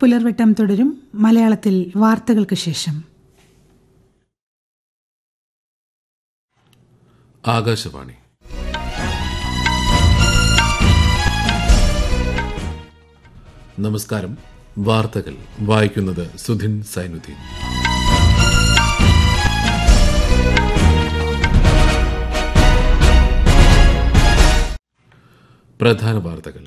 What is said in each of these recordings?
പുലർവെട്ടം തുടരും മലയാളത്തിൽ വാർത്തകൾക്ക് ശേഷം ആകാശവാണി നമസ്കാരം വാർത്തകൾ വായിക്കുന്നത് സുധിൻ സൈനുദ്ദീൻ പ്രധാന വാർത്തകൾ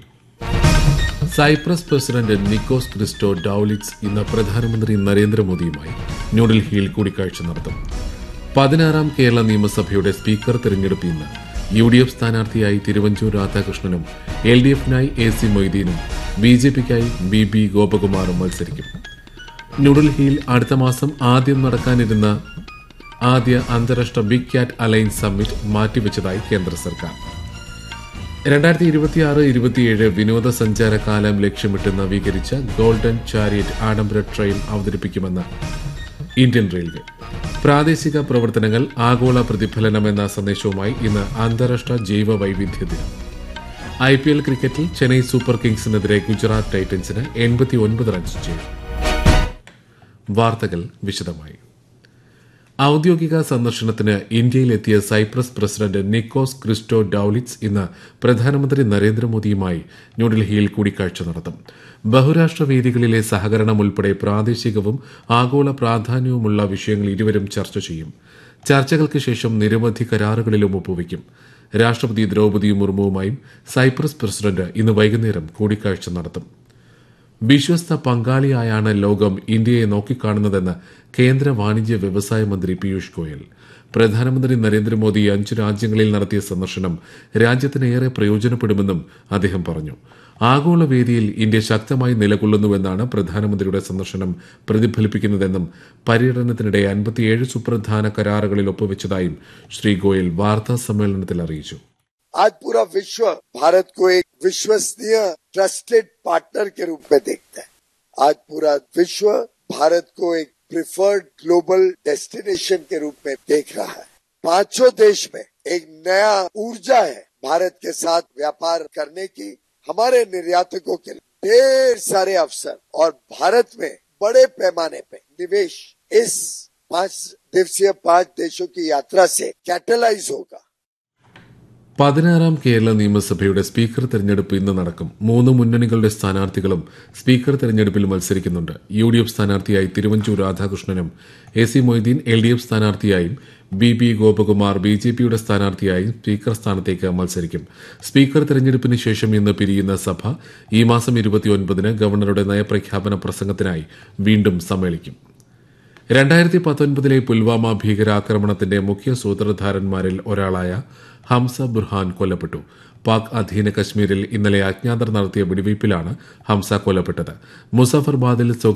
Cyprus president Nikos Christodoulides ഇന്ന് പ്രധാനമന്ത്രി നരേന്ദ്രമോദിയുമായി ന്യൂഡൽഹിയിൽ കൂടിക്കാഴ്ച നടത്തും പതിനാറാം കേരള നിയമസഭയുടെ സ്പീക്കർ തെരഞ്ഞെടുപ്പ് ഇന്ന് യു ഡി എഫ് സ്ഥാനാർത്ഥിയായി തിരുവഞ്ചൂർ രാധാകൃഷ്ണനും എൽ ഡി എഫിനായി എ സി മൊയ്തീനും ബി ജെ പിക്കായി ബി ബി ഗോപകുമാറും മത്സരിക്കും ന്യൂഡൽഹിയിൽ അടുത്ത മാസം ആദ്യം നടക്കാനിരുന്ന ആദ്യ അന്താരാഷ്ട്ര ബിഗ് ക്യാറ്റ് അലയൻസ് സമ്മിറ്റ് മാറ്റിവെച്ചതായി കേന്ദ്ര സർക്കാർ രണ്ടായിരത്തി ഇരുപത്തിയാറ് ഇരുപത്തിയേഴ് വിനോദസഞ്ചാര കാലം ലക്ഷ്യമിട്ട് നവീകരിച്ച ഗോൾഡൻ ചാരിയറ്റ് ആഡംബര ട്രെയിൻ അവതരിപ്പിക്കുമെന്ന് ഇന്ത്യൻ റെയിൽവേ പ്രാദേശിക പ്രവർത്തനങ്ങൾ ആഗോള പ്രതിഫലനം എന്ന സന്ദേശവുമായി ഇന്ന് അന്താരാഷ്ട്ര ജൈവ വൈവിധ്യ ദിനം ഐ പി എൽ ക്രിക്കറ്റിൽ ചെന്നൈ സൂപ്പർ കിങ്സിനെതിരെ ഗുജറാത്ത് ടൈറ്റൻസിന് എൺപത്തിയൊൻപത് റൺസ് ചെയ്തു വാർത്തകൾ വിശദമായി ഔദ്യോഗിക സന്ദർശനത്തിന് ഇന്ത്യയിലെത്തിയ Cyprus president Nikos Christodoulides ഇന്ന് പ്രധാനമന്ത്രി നരേന്ദ്രമോദിയുമായി ന്യൂഡൽഹിയിൽ കൂടിക്കാഴ്ച നടത്തും ബഹുരാഷ്ട്ര വേദികളിലെ സഹകരണം ഉൾപ്പെടെ പ്രാദേശികവും ആഗോള പ്രാധാന്യവുമുള്ള വിഷയങ്ങൾ ഇരുവരും ചർച്ച ചെയ്യും ചർച്ചകൾക്ക് ശേഷം നിരവധി കരാറുകളിലും ഒപ്പുവയ്ക്കും രാഷ്ട്രപതി ദ്രൌപദി മുർമുവുമായും സൈപ്രസ് പ്രസിഡന്റ് ഇന്ന് വൈകുന്നേരം കൂടിക്കാഴ്ച നടത്തും വിശ്വസ്ത പങ്കാളിയായാണ് ലോകം ഇന്ത്യയെ നോക്കിക്കാണുന്നതെന്ന് കേന്ദ്ര വാണിജ്യ വ്യവസായ മന്ത്രി പീയൂഷ് ഗോയൽ പ്രധാനമന്ത്രി നരേന്ദ്രമോദി അഞ്ച് രാജ്യങ്ങളിൽ നടത്തിയ സന്ദർശനം രാജ്യത്തിന് ഏറെ പ്രയോജനപ്പെടുമെന്നും അദ്ദേഹം പറഞ്ഞു ആഗോള വേദിയിൽ ഇന്ത്യ ശക്തമായി നിലകൊള്ളുന്നുവെന്നാണ് പ്രധാനമന്ത്രിയുടെ സന്ദർശനം പ്രതിഫലിപ്പിക്കുന്നതെന്നും പര്യടനത്തിനിടെ അൻപത്തിയേഴ് സുപ്രധാന കരാറുകളിൽ ഒപ്പുവെച്ചതായും ശ്രീ ഗോയൽ വാർത്താ സമ്മേളനത്തിൽ അറിയിച്ചു आज पूरा विश्व भारत को एक विश्वसनीय ट्रस्टेड पार्टनर के रूप में देखता है आज पूरा विश्व भारत को एक प्रिफर्ड ग्लोबल डेस्टिनेशन के रूप में देख रहा है पांचों देश में एक नया ऊर्जा है भारत के साथ व्यापार करने की हमारे निर्यातकों के लिए ढेर सारे अवसर और भारत में बड़े पैमाने पे निवेश इस पांच दिवसीय पांच देशों की यात्रा से कैटलाइज होगा പതിനാറാം കേരള നിയമസഭയുടെ സ്പീക്കർ തെരഞ്ഞെടുപ്പ് ഇന്ന് നടക്കും മൂന്ന് മുന്നണികളുടെ സ്ഥാനാർത്ഥികളും സ്പീക്കർ തെരഞ്ഞെടുപ്പിൽ മത്സരിക്കുന്നുണ്ട് യു ഡി എഫ് സ്ഥാനാർത്ഥിയായി തിരുവഞ്ചൂർ രാധാകൃഷ്ണനും A C Moideen L D F സ്ഥാനാർത്ഥിയായും B B Gopakumar B J പിയുടെ സ്ഥാനാർത്ഥിയായും സ്പീക്കർ സ്ഥാനത്തേക്ക് മത്സരിക്കും സ്പീക്കർ തെരഞ്ഞെടുപ്പിന് ശേഷം ഇന്ന് പിരിയുന്ന സഭ ഈ മാസം ഇരുപത്തിയൊൻപതിന് ഗവർണറുടെ നയപ്രഖ്യാപന പ്രസംഗത്തിനായി വീണ്ടും സമ്മേളിക്കും രണ്ടായിരത്തി പത്തൊൻപതിലെ പുൽവാമ ഭീകരാക്രമണത്തിന്റെ മുഖ്യ സൂത്രധാരന്മാരിൽ ഒരാളായ ഹംസ ബുർഹാൻ കൊല്ലപ്പെട്ടു പാക് അധീന കശ്മീരിൽ ഇന്നലെ അജ്ഞാതർ നടത്തിയ വെടിവയ്പിലാണ് ഹംസ കൊല്ലപ്പെട്ടത് മുസഫർബാദിൽ